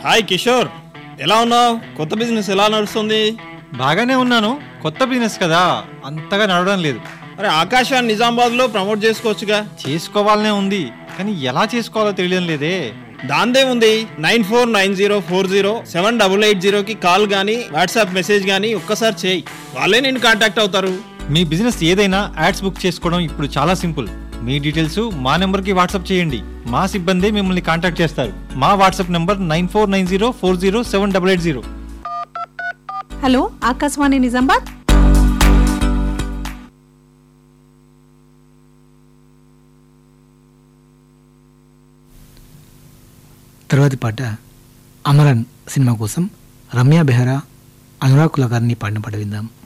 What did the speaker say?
hi Kishore ఎలా ఉన్నావు కొత్త బిజినెస్ ఎలా నడుస్తుంది బాగానే ఉన్నాను కొత్త బిజినెస్ కదా అంతగా నడవడం లేదు అరే ఆకాశాన్ని నిజామాబాద్లో ప్రమోట్ చేసుకోవచ్చుగా చేసుకోవాలనే ఉంది కానీ ఎలా చేసుకోవాలో తెలియడం లేదే దాందే ఉంది nine four nine zero four zero seven double eight జీరోకి కాల్ కానీ వాట్సాప్ మెసేజ్ కానీ ఒక్కసారి చేయి వాళ్ళే నేను కాంటాక్ట్ అవుతారు మీ బిజినెస్ ఏదైనా యాడ్స్ బుక్ చేసుకోవడం ఇప్పుడు చాలా సింపుల్ మీ డీటెయిల్స్ మా నెంబర్కి వాట్సాప్ చేయండి మా సిబ్బంది మిమ్మల్ని కాంటాక్ట్ చేస్తారు మా WhatsApp number nine four nine zero four zero seven double eight zero hello Akashvani Nizamabad తర్వాతి పాట అమరన్ సినిమా కోసం రమ్య బెహరా అనురాగ్ కులకర్ణి పాడిన పాట విందాం